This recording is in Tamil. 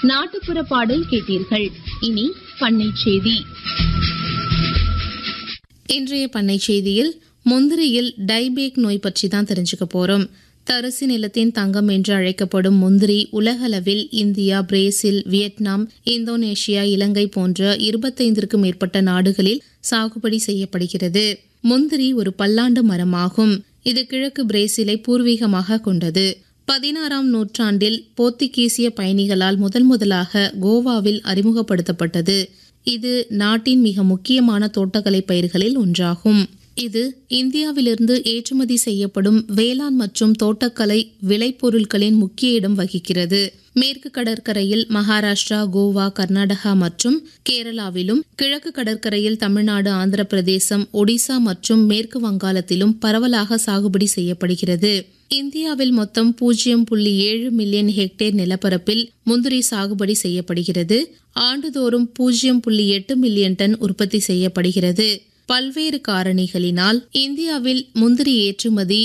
நாட்டுப்புற பாடல் கேட்டீர்கள் இனி பண்ணை செய்தி இன்றைய பண்ணை செய்தியில் முந்திரியில் டைபேக் நோய் பற்றி தான் தெரிஞ்சுக்க போறோம் தரிசு நிலத்தின் தங்கம் என்று அழைக்கப்படும் முந்திரி உலகளவில் India Brazil Vietnam Indonesia Ilangai போன்ற இருபத்தைந்திற்கும் மேற்பட்ட நாடுகளில் சாகுபடி செய்யப்படுகிறது முந்திரி ஒரு பல்லாண்டு மரமாகும் இது கிழக்கு பிரேசிலை பூர்வீகமாக கொண்டது பதினாறாம் நூற்றாண்டில் போர்த்துகீசிய பயணிகளால் முதல் முதலாக கோவாவில் அறிமுகப்படுத்தப்பட்டது இது நாட்டின் மிக முக்கியமான தோட்டக்கலை பயிர்களில் ஒன்றாகும் இது இந்தியாவிலிருந்து ஏற்றுமதி செய்யப்படும் வேளாண் மற்றும் தோட்டக்கலை விளைபொருட்களின் முக்கிய இடம் வகிக்கிறது மேற்கு கடற்கரையில் மகாராஷ்டிரா கோவா கர்நாடகா மற்றும் கேரளாவிலும் கிழக்கு கடற்கரையில் தமிழ்நாடு ஆந்திர பிரதேசம் ஒடிசா மற்றும் மேற்கு வங்காளத்திலும் பரவலாக சாகுபடி செய்யப்படுகிறது இந்தியாவில் மொத்தம் பூஜ்ஜியம் புள்ளி ஏழு மில்லியன் ஹெக்டேர் நிலப்பரப்பில் முந்திரி சாகுபடி செய்யப்படுகிறது ஆண்டுதோறும் பூஜ்ஜியம் புள்ளி எட்டு மில்லியன் டன் உற்பத்தி செய்யப்படுகிறது பல்வேறு காரணிகளினால் இந்தியாவில் முந்திரி ஏற்றுமதி